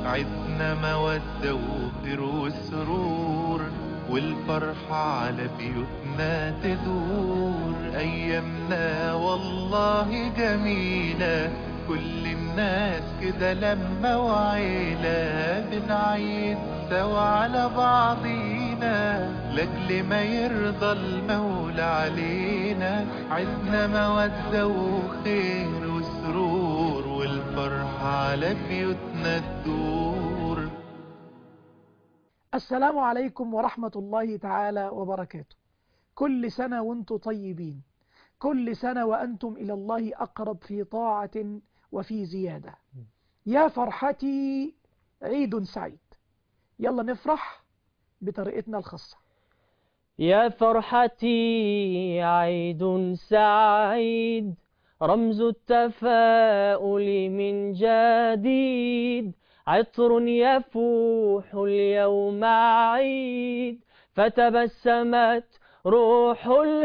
عدنا مودة وخير وسرور والفرحة على بيوتنا تدور أيامنا والله جميلة كل الناس كده لما وعيلة بنعيد سوا على بعضينا لأجل ما يرضى المولى علينا عدنا مودة وخير وسرور والفرحة على بيوتنا تدور السلام عليكم ورحمة الله تعالى وبركاته كل سنة وانتم طيبين كل سنة وأنتم إلى الله أقرب في طاعة وفي زيادة يا فرحتي عيد سعيد يلا نفرح بطريقتنا الخاصة يا فرحتي عيد سعيد رمز التفاؤل من جديد عطر يفوح اليوم عيد فتبسمت روح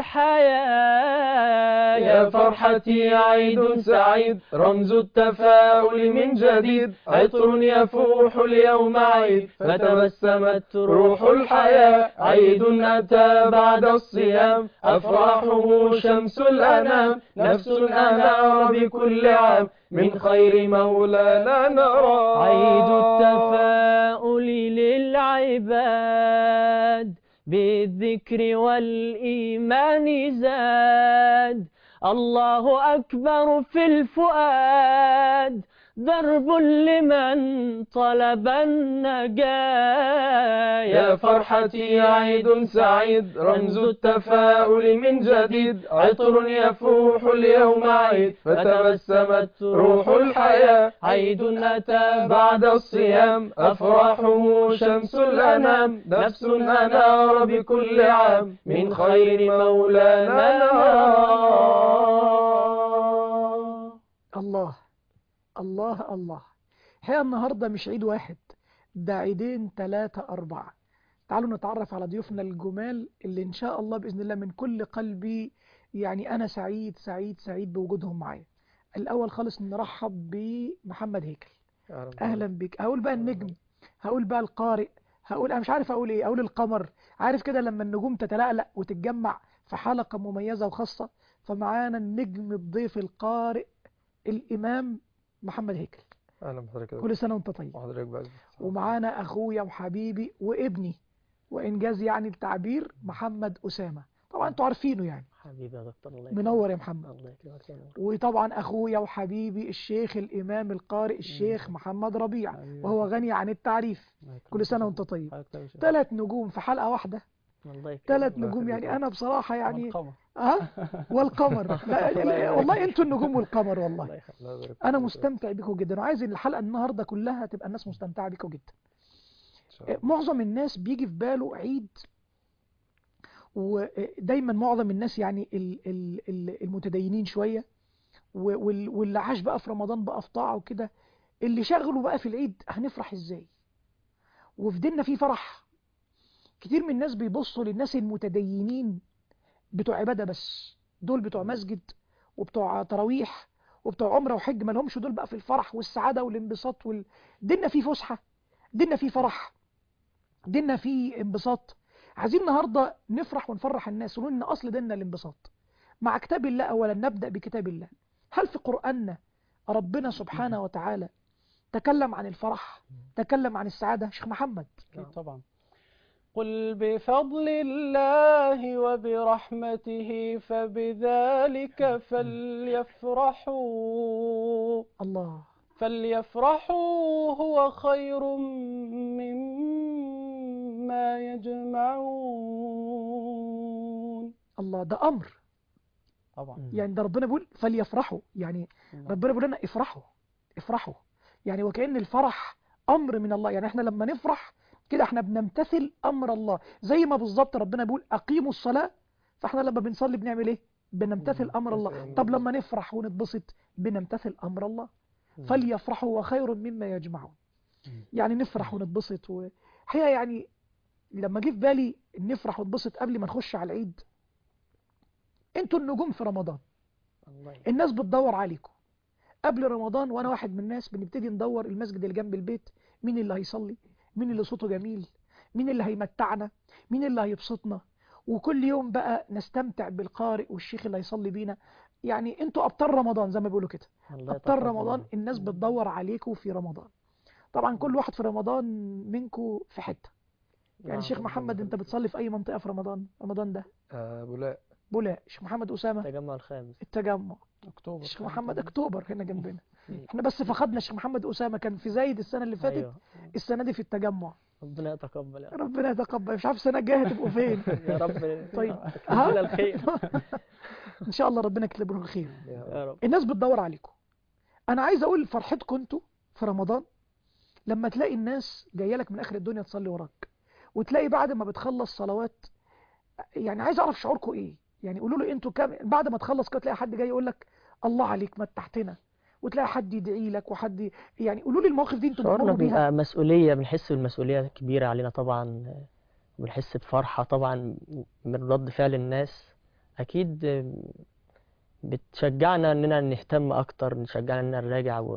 الحياة يا فرحتي عيد سعيد رمز التفاؤل من جديد عطر يفوح اليوم عيد فتبسمت روح الحياة عيد أتى بعد الصيام أفراحه شمس الأنام نفس أنار بكل عام من خير مولانا نرى عيد التفاؤل للعباد بالذكر والإيمان زاد الله أكبر في الفؤاد درب لمن طلب النجاة يا فرحتي عيد سعيد رمز التفاؤل من جديد عطر يفوح اليوم عيد فتبسمت روح الحياة عيد أتى بعد الصيام أفراحه شمس الأنام نفس أنار بكل عام من خير مولانا الله الله الله هي النهاردة مش عيد واحد ده عيدين ثلاثة أربعة تعالوا نتعرف على ضيوفنا الجمال اللي إن شاء الله بإذن الله من كل قلبي يعني أنا سعيد سعيد سعيد بوجودهم معايا الأول خالص نرحب بمحمد هيكل أهلا بك هقول بقى النجم هقول بقى القارئ هقول أنا مش عارف أقول إيه أقول القمر عارف كده لما النجوم تتلألأ وتتجمع في حلقة مميزة وخاصة فمعانا النجم الضيف القارئ الإمام محمد هيكل أهلا بحضرتك كل سنة وانت طيب وحضرتك بقى ومعانا أخويا وحبيبي وابني وإنجاز يعني التعبير محمد أسامة طبعا انتوا عارفينه يعني حبيبي يا دكتور الله يكرمك. منور يا محمد الله يكرمك يا نور. وطبعا أخويا وحبيبي الشيخ الإمام القارئ الشيخ محمد ربيع حبيبي. وهو غني عن التعريف الله يكرمك. كل سنة وانت طيب حضرتك طيب يا شيخ. ثلاث نجوم في حلقة واحدة الله يكرمك. ثلاث الله نجوم يخليك. يعني أنا بصراحة يعني والقمر. ها والقمر لا لا والله انتوا النجوم والقمر والله الله يخليك. الله يبارك فيك. انا مستمتع بيكم جدا وعايز الحلقه النهارده كلها تبقى الناس مستمتعه بيكم جدا إن شاء الله. معظم الناس بيجي في باله عيد ودايما معظم الناس يعني ال- ال- ال- المتدينين شويه و- وال- واللي عاش بقى في رمضان بقى في طاعه وكده اللي شغله بقى في العيد هنفرح ازاي وفي ديننا في فرح كتير من الناس بيبصوا للناس المتدينين بتوع عباده بس دول بتوع مسجد وبتوع تراويح وبتوع عمره وحج ما لهمش دول بقى في الفرح والسعاده والانبساط وال... ديننا فيه فسحه ديننا فيه فرح ديننا فيه انبساط عايزين النهارده نفرح ونفرح الناس ونقول ان اصل ديننا الانبساط مع كتاب الله اولا نبدا بكتاب الله هل في قراننا ربنا سبحانه وتعالى تكلم عن الفرح تكلم عن السعاده شيخ محمد أكيد طبعا قل بفضل الله وبرحمته فبذلك فليفرحوا الله فليفرحوا هو خير مما يجمعون الله ده امر طبعا يعني ده ربنا بيقول فليفرحوا يعني الله. ربنا بيقول لنا افرحوا افرحوا يعني وكأن الفرح أمر من الله يعني احنا لما نفرح كده احنا بنمتثل أمر الله زي ما بالظبط ربنا بيقول أقيموا الصلاة فاحنا لما بنصلي بنعمل ايه بنمتثل أمر الله طب لما نفرح ونتبسط بنمتثل أمر الله فليفرحوا وخير مما يجمعون يعني نفرح ونتبسط وحقيقة يعني لما جه في بالي نفرح ونتبسط قبل ما نخش على العيد انتوا النجوم في رمضان الله يكرمك. الناس بتدور عليكم قبل رمضان وانا واحد من الناس بنبتدي ندور المسجد اللي جنب البيت مين اللي هيصلي مين اللي صوته جميل مين اللي هيمتعنا مين اللي هيبسطنا وكل يوم بقى نستمتع بالقارئ والشيخ اللي هيصلي بينا يعني انتوا ابطال رمضان زي ما بيقولوا كده الله ابطال يتقبل. رمضان الناس بتدور عليكم في رمضان طبعا كل واحد في رمضان منكم في حته يعني نعم، شيخ ربنا محمد انت يبارك. بتصلي في اي منطقه في رمضان رمضان ده آه، بولاق بولاق شيخ محمد اسامه التجمع الخامس التجمع اكتوبر شيخ محمد اكتوبر هنا جنبنا مم. احنا بس فقدنا شيخ محمد اسامه كان في زايد السنه اللي فاتت ايوه السنه دي في التجمع ربنا يتقبل يا رب ربنا يتقبل مش عارف السنه الجايه هتبقوا فين يا رب طيب على ها الخير ان شاء الله ربنا يكتب له الخير يا يا رب الناس بتدور عليكم انا عايز اقول فرحتكم انتوا في رمضان لما تلاقي الناس جايه لك من اخر الدنيا تصلي وراك وتلاقي بعد ما بتخلص صلوات يعني عايز اعرف شعوركم ايه يعني قولوا له انتوا كام بعد ما تخلص كده تلاقي حد جاي يقول لك الله عليك متعتنا وتلاقي حد يدعي لك وحد ي- يعني قولوا لي المواقف دي انتوا شعورنا بتمروا بيها بيبقى مسؤولية بنحس بالمسؤولية كبيرة علينا طبعا بنحس بفرحة طبعا من رد فعل الناس أكيد بتشجعنا إننا نهتم أكتر نشجعنا إننا نراجع ون...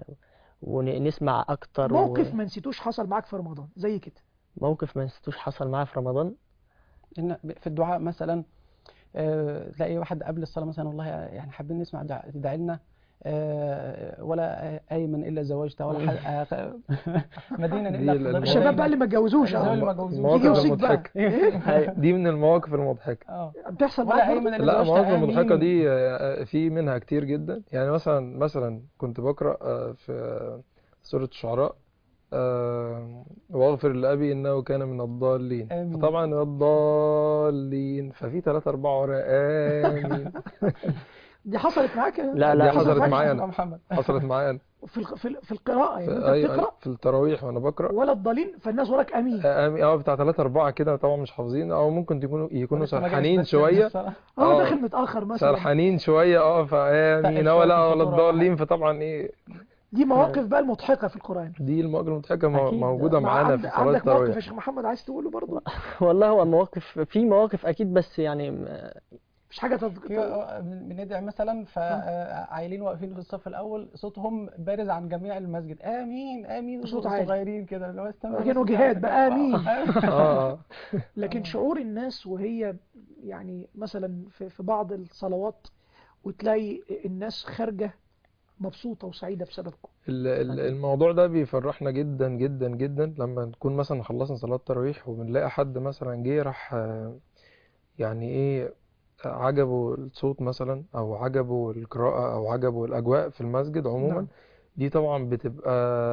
ونسمع أكتر و- موقف ما نسيتوش حصل معاك في رمضان زي كده موقف ما نسيتوش حصل معايا في رمضان إن في الدعاء مثلا آه، تلاقي واحد قبل الصلاة مثلا والله يعني حابين نسمع دع- تدعي لنا آه، ولا أيمن إلا زوجته ولا حد آه، مدينة دي إلا ال- قدرت الشباب علينا. بقى اللي ما اتجوزوش الشباب اللي اه ما اتجوزوش. المواقف يجي يوصيك بقى المضحكة ايه دي من المواقف المضحكة اه بتحصل ولا معاك أيمن برضه؟ إلا لا زوجته المواقف المضحكة آمين. دي آه، في منها كتير جدا يعني مثلا مثلا كنت بقرأ آه، في آه، سورة الشعراء آه، واغفر لأبي إنه كان من الضالين آمين. فطبعا الضالين ففي ثلاثة أربعة ورا آمين دي حصلت معاك لا دي لا حصلت فجأة معايا يا أنا محمد حصلت معايا أنا في الق- في ال- في القراءة في, يعني انت أي- بتقرأ في التراويح وأنا بقرأ ولا الضالين فالناس وراك امين آمين اه بتاع ثلاثة أربعة كده طبعا مش حافظين أو ممكن يكونوا يكونوا ولسه ما جاش سرحانين بس شوية الصلاة. اه آه. داخل متأخر مثلا سرحانين شوية اه فآمين شوية ولا في ولا الفطور ولا الضالين فطبعا إيه دي مواقف بقى المضحكة في القرآن دي المواقف المضحكة مو- أكيد. موجودة مع معانا عند- في صلاة عندك موقف يا التراويح شيخ محمد عايز تقوله برضه والله هو مواقف في مواقف أكيد بس يعني مش حاجة في تذكر آه، بن- بندعي مثلا فعائلين واقفين في الصف الاول صوتهم بارز عن جميع المسجد امين امين صوت عالي. صغيرين كده اللي هو استنى كأنه بس جهاد كده. بقى آمين. آه. اه لكن شعور الناس وهي يعني مثلا في في بعض الصلوات وتلاقي الناس خارجة مبسوطة وسعيدة بسببكم ال- ال- الموضوع ده بيفرحنا جدا جدا جدا لما نكون مثلا خلصنا صلاة التراويح وبنلاقي حد مثلا جه راح آه، يعني ايه آه، عجبه الصوت مثلا او عجبه القراءة او عجبه الاجواء في المسجد عموما نعم. دي طبعا بتبقى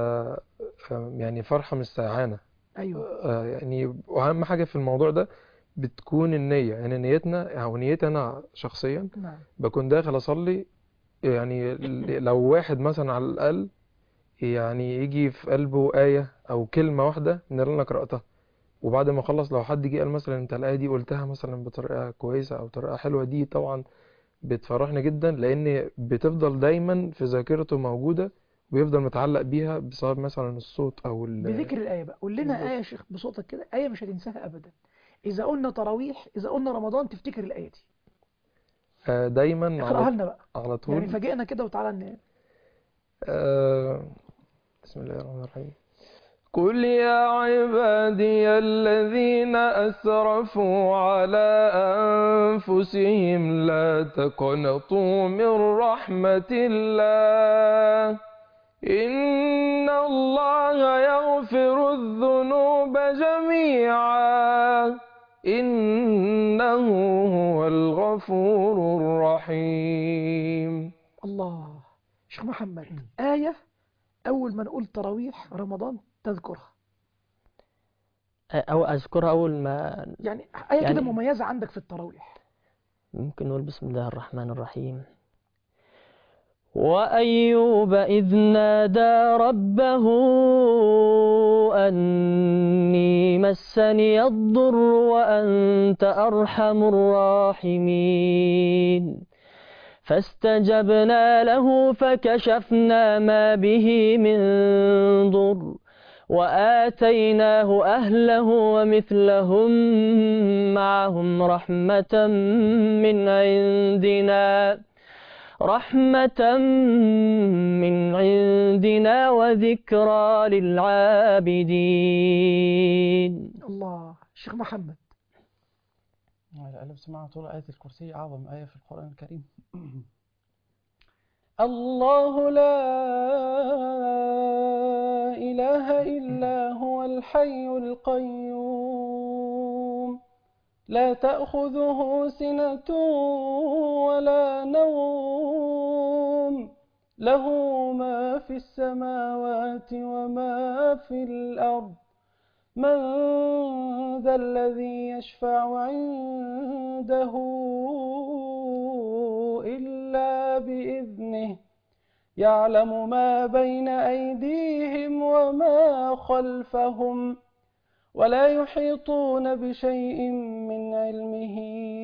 آه، يعني فرحة مش سيعانة ايوه آه، يعني واهم حاجة في الموضوع ده بتكون النية يعني نيتنا او نيتي انا شخصيا نعم بكون داخل اصلي يعني ل- لو واحد مثلا على الاقل يعني يجي في قلبه آية او كلمة واحدة من اللي انا قرأتها وبعد ما اخلص لو حد جه قال مثلا انت الآية دي قلتها مثلا بطريقة كويسة او طريقة حلوة دي طبعا بتفرحني جدا لان بتفضل دايما في ذاكرته موجودة ويفضل متعلق بيها بسبب مثلا الصوت او ال- بذكر الآية بقى قول لنا بالظبط. آية يا شيخ بصوتك كده آية مش هتنساها أبدا إذا قلنا تراويح إذا قلنا رمضان تفتكر الآية دي آه، دايما اقرأها على لنا بقى على يعني طول فاجئنا كده وتعالى ن- آه، بسم الله الرحمن الرحيم قل يا عبادي الذين أسرفوا على أنفسهم لا تقنطوا من رحمة الله إن الله يغفر الذنوب جميعا إنه هو الغفور الرحيم الله شيخ محمد آية أول ما نقول تراويح رمضان تذكرها أو أذكرها أول ما يعني آية كده يعني- مميزة عندك في التراويح ممكن نقول بسم الله الرحمن الرحيم وأيوب إذ نادى ربه أني مسني الضر وأنت أرحم الراحمين فاستجبنا له فكشفنا ما به من ضر وآتيناه أهله ومثلهم معهم رحمة من عندنا رحمة من عندنا وذكرى للعابدين الله شيخ محمد ألف سمعنا طول آية الكرسي أعظم آية في القرآن الكريم الله لا إله إلا هو الحي القيوم لا تأخذه سنة ولا نوم له ما في السماوات وما في الأرض من ذا الذي يشفع عنده إلا بإذنه يعلم ما بين أيديهم وما خلفهم ولا يحيطون بشيء من علمه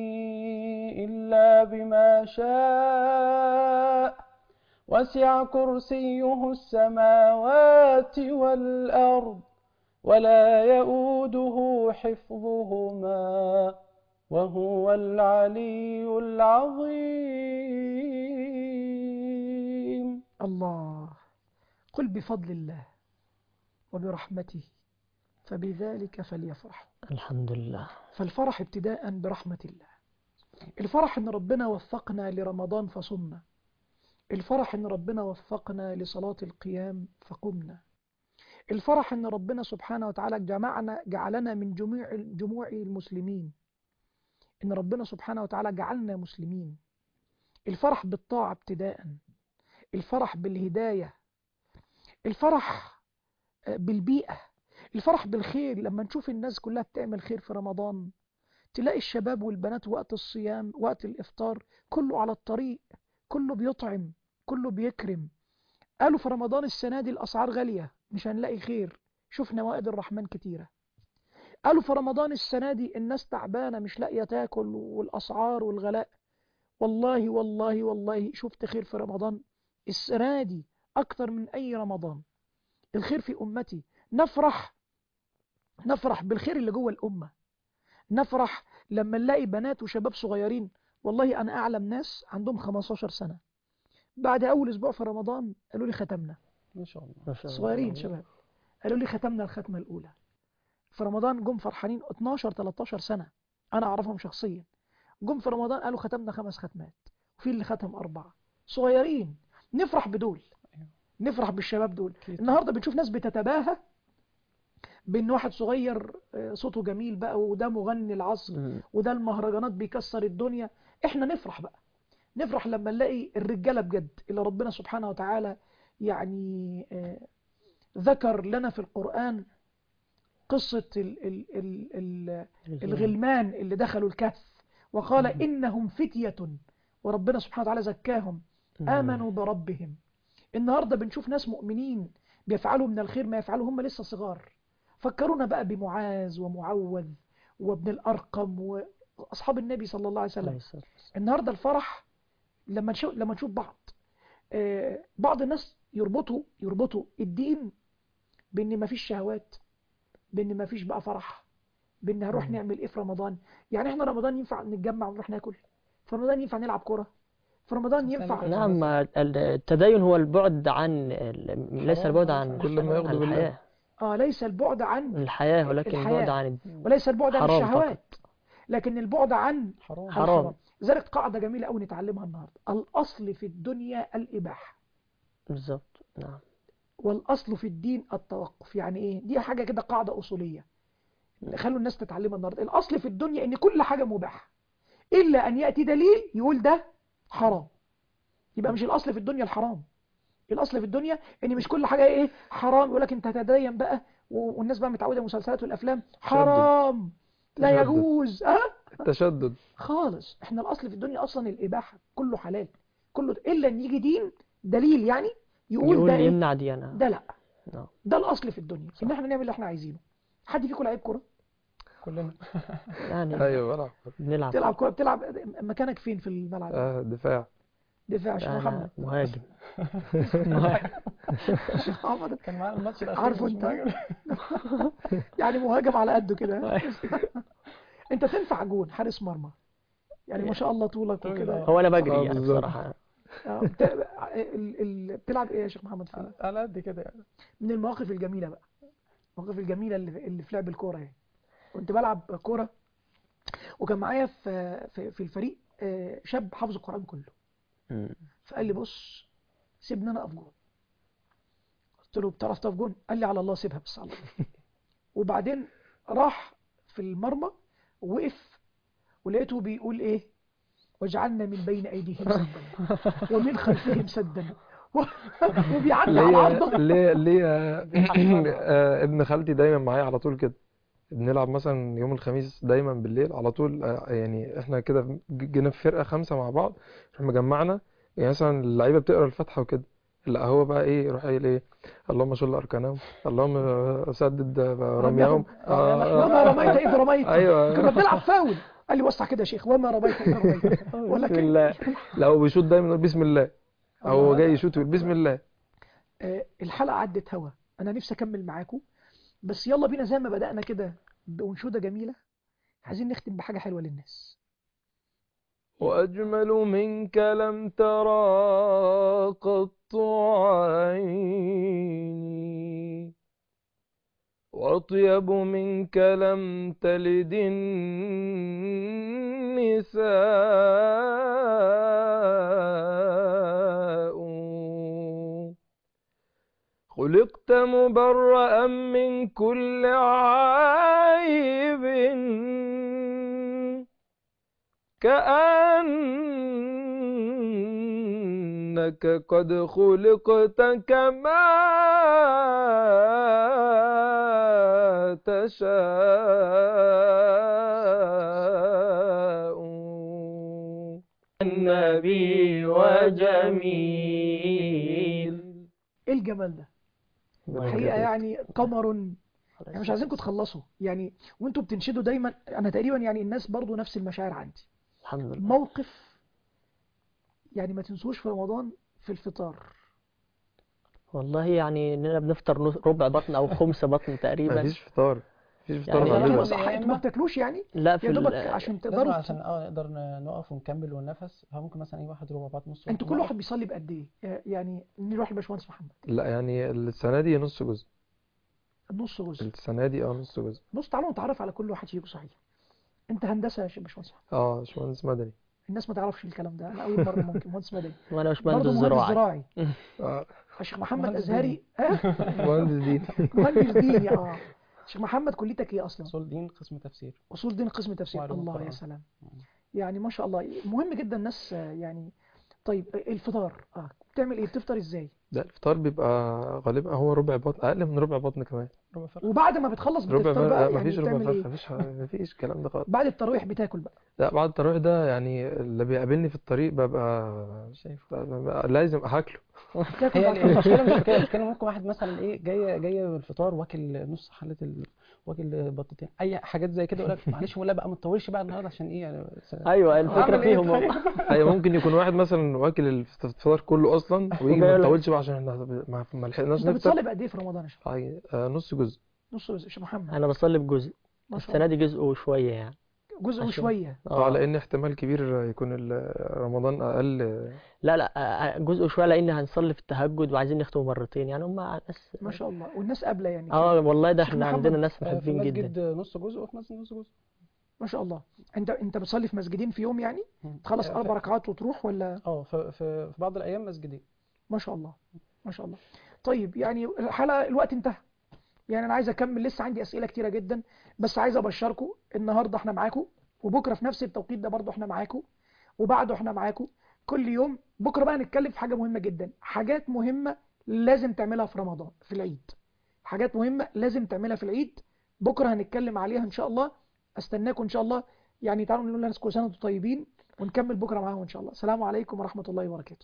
إلا بما شاء وسع كرسيه السماوات والأرض ولا يؤوده حفظهما وهو العلي العظيم الله قل بفضل الله وبرحمته فبذلك فليفرحوا الحمد لله فالفرح ابتداء برحمة الله الفرح ان ربنا وفقنا لرمضان فصمنا الفرح ان ربنا وفقنا لصلاة القيام فقمنا الفرح ان ربنا سبحانه وتعالى جمعنا جعلنا من جميع جموع المسلمين ان ربنا سبحانه وتعالى جعلنا مسلمين الفرح بالطاعة ابتداء الفرح بالهداية الفرح بالبيئة الفرح بالخير لما نشوف الناس كلها بتعمل خير في رمضان تلاقي الشباب والبنات وقت الصيام وقت الإفطار كله على الطريق كله بيطعم كله بيكرم قالوا في رمضان السنة دي الأسعار غالية مش هنلاقي خير شفنا موائد الرحمن كتيرة قالوا في رمضان السنة دي الناس تعبانة مش لاقية تاكل والأسعار والغلاء والله والله والله شفت خير في رمضان السنة دي أكتر من أي رمضان الخير في أمتي نفرح نفرح بالخير اللي جوه الأمة نفرح لما نلاقي بنات وشباب صغيرين والله أنا أعلم ناس عندهم 15 سنة بعد أول أسبوع في رمضان قالوا لي ختمنا ما شاء الله ما شاء الله صغيرين شباب قالوا لي ختمنا الختمة الأولى في رمضان جم فرحانين 12 13 سنة أنا أعرفهم شخصيا جم في رمضان قالوا ختمنا خمس ختمات وفي اللي ختم أربعة صغيرين نفرح بدول نفرح بالشباب دول أكيد. النهاردة بنشوف ناس بتتباهى بأن واحد صغير آه، صوته جميل بقى وده مغني العصر مم. وده المهرجانات بيكسر الدنيا احنا نفرح بقى نفرح لما نلاقي الرجالة بجد اللي ربنا سبحانه وتعالى يعني آه، ذكر لنا في القرآن قصة ال ال ال ال الغلمان اللي دخلوا الكهف وقال إنهم فتية وربنا سبحانه وتعالى زكاهم مم. آمنوا بربهم النهاردة بنشوف ناس مؤمنين بيفعلوا من الخير ما يفعلوا هم لسه صغار فكرونا بقى بمعاذ ومعوذ وابن الأرقم وأصحاب النبي صلى الله عليه عليه وسلم الصلاة والسلام. النهاردة الفرح لما نشوف لما نشوف بعض آه، بعض الناس يربطوا يربطوا الدين بان مفيش شهوات بان مفيش بقى فرح بان هنروح مم. نعمل ايه في رمضان يعني احنا رمضان ينفع نتجمع ونروح ناكل في رمضان ينفع نلعب كرة في رمضان ينفع نعم. نعم ما ال- التدين هو البعد عن ال- ليس حرام البعد ما عن ينفعش. كل ما يغضب الله الحياة اه ليس البعد عن الحياة ولكن الحياة. البعد عن وليس البعد عن حرام الشهوات لكن البعد عن حرام حرام لذلك قاعدة جميلة قوي نتعلمها النهارده الأصل في الدنيا الإباحة بالظبط نعم والأصل في الدين التوقف يعني إيه دي حاجة كده قاعدة أصولية خلوا الناس تتعلمها النهارده الأصل في الدنيا إن كل حاجة مباحة إلا أن يأتي دليل يقول ده حرام يبقى مش الأصل في الدنيا الحرام الأصل في الدنيا إن مش كل حاجة إيه حرام يقول لك أنت هتتدين بقى و- والناس بقى متعودة المسلسلات والأفلام حرام لا تشدد. يجوز أه التشدد خالص احنا الاصل في الدنيا اصلا الاباحه كله حلال كله الا ان يجي دين دليل يعني يقول, يقول ده ايه يمنع ديانة ده لا نعم. ده الاصل في الدنيا ان احنا نعمل اللي احنا عايزينه حد فيكم لعيب كوره كلنا يعني ايوه بلعب بنلعب بتلعب كوره بتلعب مكانك فين في الملعب آه دفاع دفاع يا شيخ أنا محمد مهاجم شيخ محمد كان معانا الماتش الاخير عارفه مش انت؟ مهاجم. يعني مهاجم على قده كده انت تنفع جون حارس مرمى يعني ما شاء الله طولك طويل، وكده آه. هو أنا بجري آه، يعني بالظبط. بصراحة آه، بت- ال- ال- بتلعب ايه يا شيخ محمد فين على قد كده يعني من المواقف الجميله بقى المواقف الجميله اللي اللي في لعب الكوره يعني كنت بلعب كوره وكان معايا في في في الفريق آه، شاب حافظ القران كله مم. فقال لي بص سيبني انا اقف جون قلت له بتعرف تقف جون قال لي على الله سيبها بس على الله وبعدين راح في المرمى ووقف ولقيته بيقول ايه وجعلنا من بين ايديهم سدا ومن خلفهم سدا و- وبيعدي على ليا العارضه ليا ليا آه، ابن خالتي دايما معايا على طول كده بنلعب مثلا يوم الخميس دايما بالليل على طول آه، يعني احنا كده ج- جينا في فرقة خمسة مع بعض راح مجمعنا يعني مثلا اللعيبة بتقرا الفاتحة وكده لا هو بقى ايه يروح قايل ايه اللهم صل اركانهم اللهم سدد رميهم آه، وما رميت اذ رميت ايوه كنا بنلعب فاول قال لي وسع كده يا شيخ وما رميت اذ رميت ولا بسم كان الله لا هو بيشوط دايما يقول بسم الله او هو الله. جاي يشوط يقول بسم الله آه، الحلقة عدت هوا أنا نفسي أكمل معاكم بس يلا بينا زي ما بدأنا كده بأنشودة جميلة عايزين نختم بحاجة حلوة للناس وأجمل منك لم ترى قط عيني وأطيب منك لم تلد النساء خلقت مبرأ من كل عيب كأنك قد خلقت كما تشاء النبي وجميل إيه الجمال ده الله الحقيقة يبارك. يعني قمر يعني مش عايزينكم تخلصوا يعني وانتوا بتنشدوا دايما أنا تقريبا يعني الناس برضو نفس المشاعر عندي الحمد لله موقف يعني ما تنسوش في رمضان في الفطار والله يعني اننا بنفطر نص- ربع بطن او خمس بطن تقريبا مفيش فطار مفيش فطار يعني مع أيوة. أيوة الوقت. صح انتوا ما بتاكلوش يعني لا في يا دوبك ال- عشان لازم تقدروا عشان اه نقدر ن- نقف ونكمل وننفس فممكن مثلا ايه واحد ربع بطن نص انتوا بطن كل نقف. واحد بيصلي بقد ايه يعني نروح لباشمهندس محمد لا يعني السنة دي نص جزء نص جزء السنة دي اه نص جزء بص تعالوا نتعرف على كل واحد فيكم صحيح انت هندسه يا باشمهندس محمد اه باشمهندس مدني الناس ما تعرفش الكلام ده انا اول مره ممكن مهندس مدني وانا مش برضه مهندس مهندس زراعي زراعي اه الشيخ محمد مهندس ازهري ها مهندس دين مهندس ديني اه الشيخ محمد كليتك ايه اصلا اصول دين قسم تفسير اصول دين قسم تفسير وعلوم الله يا القرآن. سلام يعني ما شاء الله مهم جدا الناس آه، يعني طيب الفطار اه بتعمل ايه بتفطر ازاي لا الفطار بيبقى غالبا هو ربع بطن اقل من ربع بطن كمان ربع فرق وبعد ما بتخلص ربع بتفطر فرق بقى لا يعني مفيش ربع بتعمل فرق ايه مفيش مفيش الكلام ده خالص بعد التراويح بتاكل بقى لا بعد التراويح ده يعني اللي بيقابلني في الطريق ببقى شايف ببقى لازم هاكله بتاكل هي بعد المشكله مش كده المشكله ممكن واحد مثلا ايه جاي جاي بالفطار واكل نص حله ال... واكل بطتين اي حاجات زي كده يقول لك معلش ولا بقى ما تطولش بقى النهارده عشان ايه يعني س- ايوه الفكره أعمل إيه فيهم طيب؟ والله ايوه ممكن يكون واحد مثلا واكل الفطار كله اصلا ويجي وجاي ما يقول لك- يطولش بقى عشان احنا ما ما لحقناش انت نفطر بتصلي بقد ايه في رمضان يا شيخ هاي- آه، نص جزء نص جزء يا شيخ محمد انا بصلي بجزء ما شاء السنه الله دي جزء وشويه يعني جزء عشان- وشويه اه اه لان احتمال كبير يكون ال- رمضان اقل لا لا آه، جزء وشويه لان هنصلي في التهجد وعايزين نختم مرتين يعني هم ناس ما شاء الله والناس قابله يعني اه والله ده شيخ احنا محمد، عندنا ناس آه، في محبين جدا مسجد نص جزء وفي مسجد نص جزء ما شاء الله انت انت بتصلي في مسجدين في يوم يعني مم. تخلص آه، اربع ف- ركعات وتروح ولا اه في في في بعض الايام مسجدين ما شاء الله ما شاء الله طيب يعني الحلقه الوقت انتهى يعني انا عايز اكمل لسه عندي اسئله كتيره جدا بس عايز ابشركم النهارده احنا معاكم وبكره في نفس التوقيت ده برضه احنا معاكم وبعده احنا معاكم كل يوم بكره بقى هنتكلم في حاجه مهمه جدا حاجات مهمه لازم تعملها في رمضان في العيد حاجات مهمه لازم تعملها في العيد بكره هنتكلم عليها ان شاء الله استناكم ان شاء الله يعني تعالوا نقول للناس كل سنه وانتم طيبين ونكمل بكره معاهم ان شاء الله السلام عليكم ورحمه الله وبركاته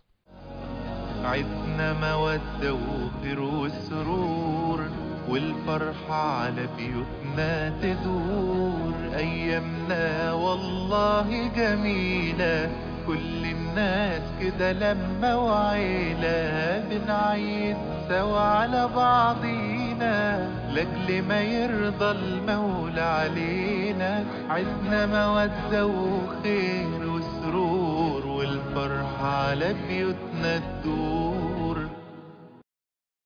عدنا مودة وخير وسرور والفرحة على بيوتنا تدور أيامنا والله جميلة كل الناس كده لما وعيلة بنعيد سوا على بعضينا لأجل ما يرضى المولى علينا عزنا مودة وخير وسرور والفرحة والفرحة على بيوتنا تدور